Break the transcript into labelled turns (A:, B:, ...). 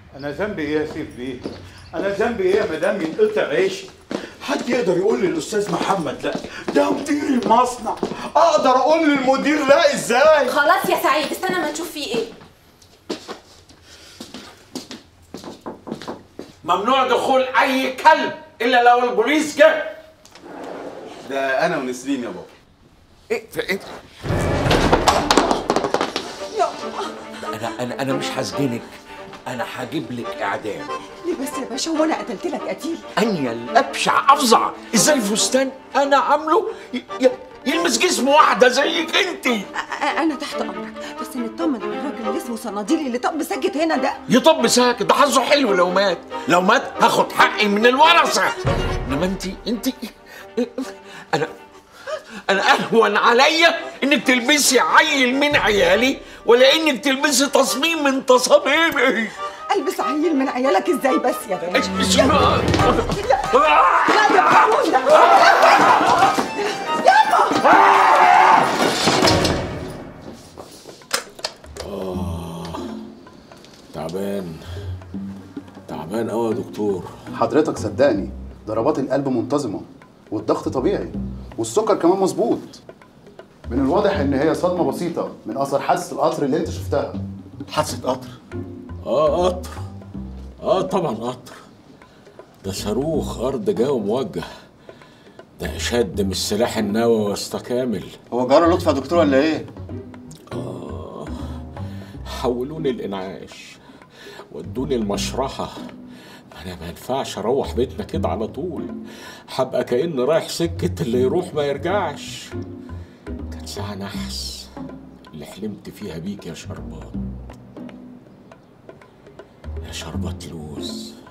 A: انا ذنبي ايه يا سيف بيه انا ذنبي ايه يا مدام ينقطع عيشي حد يقدر يقول للاستاذ محمد لا ده مدير المصنع اقدر اقول للمدير لا ازاي
B: خلاص يا سعيد استنى ما نشوف فيه ايه
C: ممنوع دخول اي كلب الا لو البوليس جه
D: ده انا ونسرين يا بابا
C: ايه في ايه انا انا انا مش هسجنك انا هجيب لك اعدام
E: ليه بس يا باشا هو انا قتلت لك قتيل
C: انيا الابشع افظع ازاي فستان انا عامله ي- ي- يلمس جسم واحده زيك انت
E: أ- انا تحت امرك بس نطمن على الراجل اللي اسمه صناديل اللي طب سجت هنا ده
C: يطب ساكت ده حظه حلو لو مات لو مات هاخد حقي من الورثه انما انت انت انا انا اهون عليا انك تلبسي عيل من عيالي ولا انك تلبسي تصميم من تصاميمي
E: البس عيل من عيالك ازاي بس يا باشا
C: مش
E: لا يا محمود
F: تعبان تعبان قوي يا دكتور
D: حضرتك صدقني ضربات القلب منتظمه والضغط طبيعي والسكر كمان مظبوط من الواضح ان هي صدمه بسيطه من اثر حادثه القطر اللي انت شفتها
A: حادثه قطر
F: اه قطر اه طبعا قطر ده صاروخ ارض جو موجه ده اشد من السلاح النووي واستكامل
G: هو جرى لطفي يا دكتور ولا ايه؟
F: حولوني الانعاش ودوني المشرحة ما انا ما ينفعش اروح بيتنا كده على طول هبقى كأني رايح سكة اللي يروح ما يرجعش كانت ساعة نحس اللي حلمت فيها بيك يا شربات يا شربات لوز